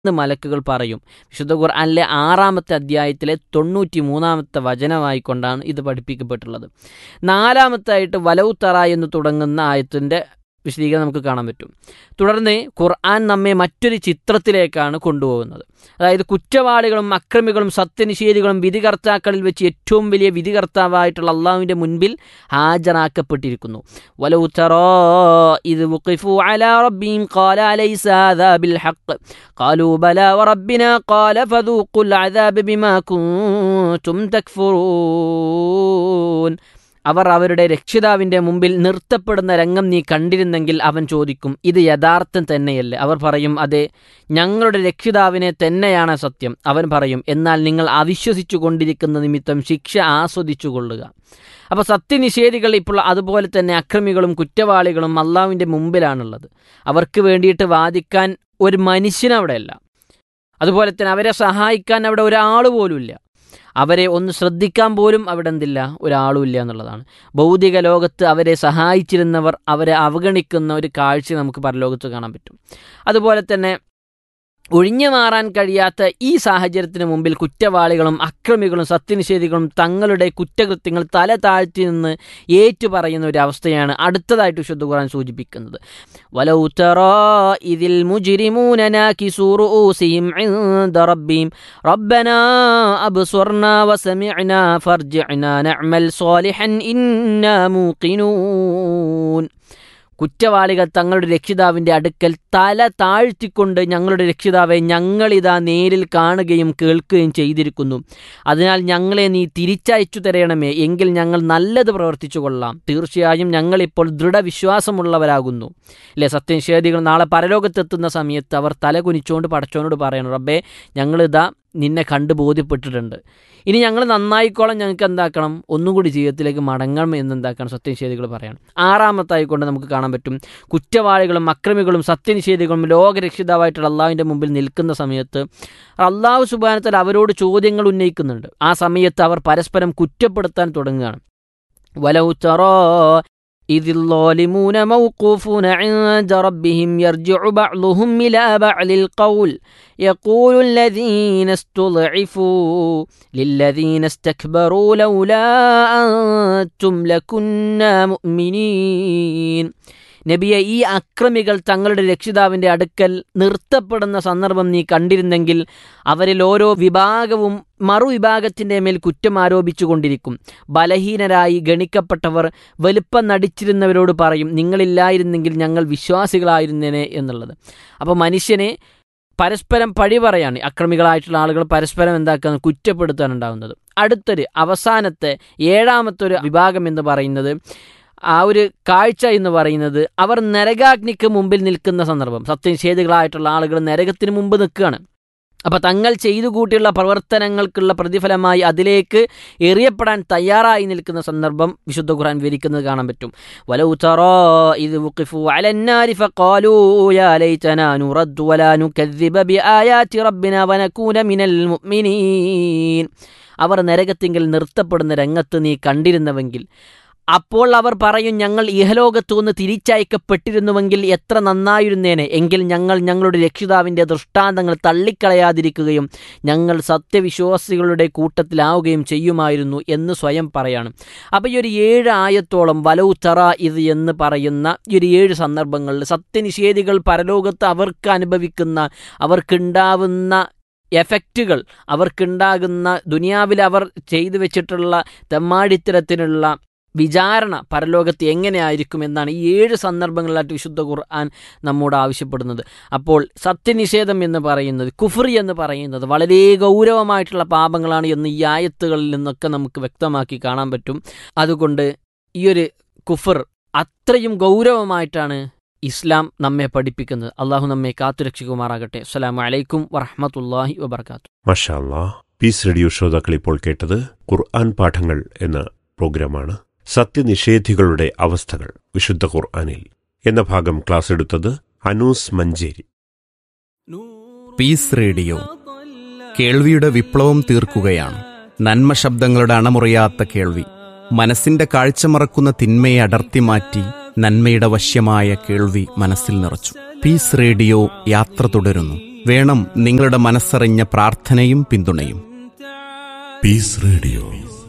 എന്ന് മലക്കുകൾ പറയും വിശുദ്ധ ഖുർആനിലെ ആറാമത്തെ അധ്യായത്തിലെ തൊണ്ണൂറ്റി മൂന്നാമത്തെ വചനമായിക്കൊണ്ടാണ് ഇത് പഠിപ്പിക്കപ്പെട്ടുള്ളത് നാലാമത്തായിട്ട് വലൗത്തറ എന്ന് തുടങ്ങുന്ന ആയത്തിൻ്റെ വിശദീകരണം നമുക്ക് കാണാൻ പറ്റും തുടർന്ന് ഖുർആൻ നമ്മെ മറ്റൊരു ചിത്രത്തിലേക്കാണ് കൊണ്ടുപോകുന്നത് അതായത് കുറ്റവാളികളും അക്രമികളും സത്യനിഷേധികളും വിധികർത്താക്കളിൽ വെച്ച് ഏറ്റവും വലിയ വിധികർത്താവായിട്ടുള്ള അള്ളാഹുവിൻ്റെ മുൻപിൽ ഹാജരാക്കപ്പെട്ടിരിക്കുന്നു വലൗ തറാ ഇത് وقفوا على ربهم قال أليس هذا بالحق قالوا بلى وربنا قال فذوقوا العذاب بما كنتم تكفرون അവർ അവരുടെ രക്ഷിതാവിൻ്റെ മുമ്പിൽ നിർത്തപ്പെടുന്ന രംഗം നീ കണ്ടിരുന്നെങ്കിൽ അവൻ ചോദിക്കും ഇത് യഥാർത്ഥം തന്നെയല്ലേ അവർ പറയും അതെ ഞങ്ങളുടെ രക്ഷിതാവിനെ തന്നെയാണ് സത്യം അവൻ പറയും എന്നാൽ നിങ്ങൾ അവിശ്വസിച്ചു കൊണ്ടിരിക്കുന്ന നിമിത്തം ശിക്ഷ ആസ്വദിച്ചു കൊള്ളുക അപ്പോൾ സത്യനിഷേധികൾ ഇപ്പോൾ അതുപോലെ തന്നെ അക്രമികളും കുറ്റവാളികളും അള്ളാവിൻ്റെ മുമ്പിലാണുള്ളത് അവർക്ക് വേണ്ടിയിട്ട് വാദിക്കാൻ ഒരു മനുഷ്യനവിടെയല്ല അതുപോലെ തന്നെ അവരെ സഹായിക്കാൻ അവിടെ ഒരാൾ പോലുമില്ല അവരെ ഒന്ന് ശ്രദ്ധിക്കാൻ പോലും അവിടെ എന്തില്ല ഒരാളും ഇല്ല എന്നുള്ളതാണ് ഭൗതിക ലോകത്ത് അവരെ സഹായിച്ചിരുന്നവർ അവരെ അവഗണിക്കുന്ന ഒരു കാഴ്ച നമുക്ക് പരലോകത്ത് കാണാൻ പറ്റും അതുപോലെ തന്നെ ഒഴിഞ്ഞു മാറാൻ കഴിയാത്ത ഈ സാഹചര്യത്തിന് മുമ്പിൽ കുറ്റവാളികളും അക്രമികളും സത്യനിഷേധികളും തങ്ങളുടെ കുറ്റകൃത്യങ്ങൾ തല താഴ്ത്തി നിന്ന് ഏറ്റുപറയുന്ന ഒരു അവസ്ഥയാണ് അടുത്തതായിട്ട് വിശുദ്ധ ഖുർആൻ സൂചിപ്പിക്കുന്നത് വലൗ തറാ ഇതിൽ മുജ്രിമൂന നാകിസൂ റൂസിഹിം ഇൻദ റബ്ബിഹിം റബ്ബനാ അബ്സർനാ വസമിഅനാ ഫർജിഅനാ നഅമൽ സ്വാലിഹൻ ഇന്നാ മൂഖിനൂൻ കുറ്റവാളികൾ തങ്ങളുടെ രക്ഷിതാവിൻ്റെ അടുക്കൽ തല താഴ്ത്തിക്കൊണ്ട് ഞങ്ങളുടെ രക്ഷിതാവെ ഞങ്ങളിതാ നേരിൽ കാണുകയും കേൾക്കുകയും ചെയ്തിരിക്കുന്നു അതിനാൽ ഞങ്ങളെ നീ തിരിച്ചയച്ചു തരയണമേ എങ്കിൽ ഞങ്ങൾ നല്ലത് പ്രവർത്തിച്ചു കൊള്ളാം തീർച്ചയായും ഞങ്ങളിപ്പോൾ ദൃഢവിശ്വാസമുള്ളവരാകുന്നു അല്ലേ സത്യനിഷേധികൾ നാളെ പരലോകത്തെത്തുന്ന സമയത്ത് അവർ തല കുനിച്ചുകൊണ്ട് പടച്ചോനോട് പറയണം റബ്ബേ ഞങ്ങളിതാ നിന്നെ കണ്ട് ബോധ്യപ്പെട്ടിട്ടുണ്ട് ഇനി ഞങ്ങൾ നന്നായിക്കോളം ഞങ്ങൾക്ക് എന്താക്കണം ഒന്നും കൂടി ജീവിതത്തിലേക്ക് മടങ്ങണം എന്നെന്താക്കണം സത്യനിഷേധികൾ പറയണം ആറാമത്തായിക്കൊണ്ട് നമുക്ക് കാണാൻ പറ്റും കുറ്റവാളികളും അക്രമികളും സത്യനിഷേധികളും ലോകരക്ഷിതാവായിട്ടുള്ള അള്ളാഹുവിൻ്റെ മുമ്പിൽ നിൽക്കുന്ന സമയത്ത് അള്ളാഹു സുബാനത്തിൽ അവരോട് ചോദ്യങ്ങൾ ഉന്നയിക്കുന്നുണ്ട് ആ സമയത്ത് അവർ പരസ്പരം കുറ്റപ്പെടുത്താൻ തുടങ്ങുകയാണ് വലൗ തറോ إذ الظالمون موقوفون عند ربهم يرجع بعضهم إلى بعض القول يقول الذين استضعفوا للذين استكبروا لولا أنتم لكنا مؤمنين നബിയെ ഈ അക്രമികൾ തങ്ങളുടെ രക്ഷിതാവിൻ്റെ അടുക്കൽ നിർത്തപ്പെടുന്ന സന്ദർഭം നീ കണ്ടിരുന്നെങ്കിൽ അവരിൽ ഓരോ വിഭാഗവും മറുവിഭാഗത്തിൻ്റെ മേൽ കുറ്റം ആരോപിച്ചു കൊണ്ടിരിക്കും ബലഹീനരായി ഗണിക്കപ്പെട്ടവർ വലുപ്പം നടിച്ചിരുന്നവരോട് പറയും നിങ്ങളില്ലായിരുന്നെങ്കിൽ ഞങ്ങൾ വിശ്വാസികളായിരുന്നേനെ എന്നുള്ളത് അപ്പോൾ മനുഷ്യനെ പരസ്പരം പഴി പറയാണ് അക്രമികളായിട്ടുള്ള ആളുകൾ പരസ്പരം എന്താക്കാൻ കുറ്റപ്പെടുത്താനുണ്ടാകുന്നത് അടുത്തൊരു അവസാനത്തെ ഏഴാമത്തെ ഒരു വിഭാഗം എന്ന് പറയുന്നത് ആ ഒരു കാഴ്ച എന്ന് പറയുന്നത് അവർ നരകാഗ്നിക്ക് മുമ്പിൽ നിൽക്കുന്ന സന്ദർഭം സത്യനിഷേധികളായിട്ടുള്ള ആളുകൾ നരകത്തിന് മുമ്പ് നിൽക്കുകയാണ് അപ്പോൾ തങ്ങൾ ചെയ്തു കൂട്ടിയുള്ള പ്രവർത്തനങ്ങൾക്കുള്ള പ്രതിഫലമായി അതിലേക്ക് എറിയപ്പെടാൻ തയ്യാറായി നിൽക്കുന്ന സന്ദർഭം വിശുദ്ധ ഖുർആൻ വിവരിക്കുന്നത് കാണാൻ പറ്റും വലൗ തറാ ഇത് വഖിഫു അലന്നാരി ഫഖാലൂ യാ ലൈതനാ നുറദ്ദു വലാ നുകദ്ദിബ ബിആയാതി റബ്ബിനാ വനകൂന മിനൽ മുഅ്മിനീൻ അവർ നരകത്തിങ്കിൽ നിർത്തപ്പെടുന്ന രംഗത്ത് നീ കണ്ടിരുന്നുവെങ്കിൽ അപ്പോൾ അവർ പറയും ഞങ്ങൾ ഇഹലോകത്തു നിന്ന് തിരിച്ചയക്കപ്പെട്ടിരുന്നുവെങ്കിൽ എത്ര നന്നായിരുന്നേനെ എങ്കിൽ ഞങ്ങൾ ഞങ്ങളുടെ രക്ഷിതാവിൻ്റെ ദൃഷ്ടാന്തങ്ങൾ തള്ളിക്കളയാതിരിക്കുകയും ഞങ്ങൾ സത്യവിശ്വാസികളുടെ കൂട്ടത്തിലാവുകയും ചെയ്യുമായിരുന്നു എന്ന് സ്വയം പറയാണ് അപ്പോൾ ഈ ഒരു ഏഴ് ആയത്തോളം വലൗ തറ ഇത് എന്ന് പറയുന്ന ഈ ഒരു ഏഴ് സന്ദർഭങ്ങളിൽ സത്യനിഷേധികൾ പരലോകത്ത് അവർക്ക് അനുഭവിക്കുന്ന അവർക്കുണ്ടാവുന്ന എഫക്റ്റുകൾ അവർക്കുണ്ടാകുന്ന ദുനിയാവിൽ അവർ ചെയ്തു വെച്ചിട്ടുള്ള തെമ്മാടിത്തരത്തിനുള്ള വിചാരണ പരലോകത്ത് എങ്ങനെയായിരിക്കും എന്നാണ് ഈ ഏഴ് സന്ദർഭങ്ങളിലായിട്ട് വിശുദ്ധ ഖുർആൻ നമ്മോട് ആവശ്യപ്പെടുന്നത് അപ്പോൾ സത്യനിഷേധം എന്ന് പറയുന്നത് കുഫറി എന്ന് പറയുന്നത് വളരെ ഗൗരവമായിട്ടുള്ള പാപങ്ങളാണ് എന്ന് ഈ ആയത്തുകളിൽ നിന്നൊക്കെ നമുക്ക് വ്യക്തമാക്കി കാണാൻ പറ്റും അതുകൊണ്ട് ഈ ഒരു കുഫർ അത്രയും ഗൗരവമായിട്ടാണ് ഇസ്ലാം നമ്മെ പഠിപ്പിക്കുന്നത് അള്ളാഹു നമ്മെ കാത്തുരക്ഷിക്കുമാറാകട്ടെ അസ്സലാമു അലൈക്കും വറഹമത്തല്ലാഹി വബർക്കാത്തു മഷാല്ലാ പീസ് റേഡിയോ ശ്രോതാക്കൾ ഇപ്പോൾ കേട്ടത് ഖുർആൻ പാഠങ്ങൾ എന്ന പ്രോഗ്രാമാണ് സത്യനിഷേധികളുടെ അവസ്ഥകൾ വിശുദ്ധ ഖുർആനിൽ എന്ന ഭാഗം ക്ലാസ് എടുത്തത് അനൂസ് മഞ്ചേരി പീസ് റേഡിയോ കേൾവിയുടെ വിപ്ലവം തീർക്കുകയാണ് നന്മ ശബ്ദങ്ങളുടെ അണമുറിയാത്ത കേൾവി മനസ്സിന്റെ കാഴ്ച മറക്കുന്ന തിന്മയെ അടർത്തി മാറ്റി നന്മയുടെ വശ്യമായ കേൾവി മനസ്സിൽ നിറച്ചു പീസ് റേഡിയോ യാത്ര തുടരുന്നു വേണം നിങ്ങളുടെ മനസ്സറിഞ്ഞ പ്രാർത്ഥനയും പിന്തുണയും Peace Radio.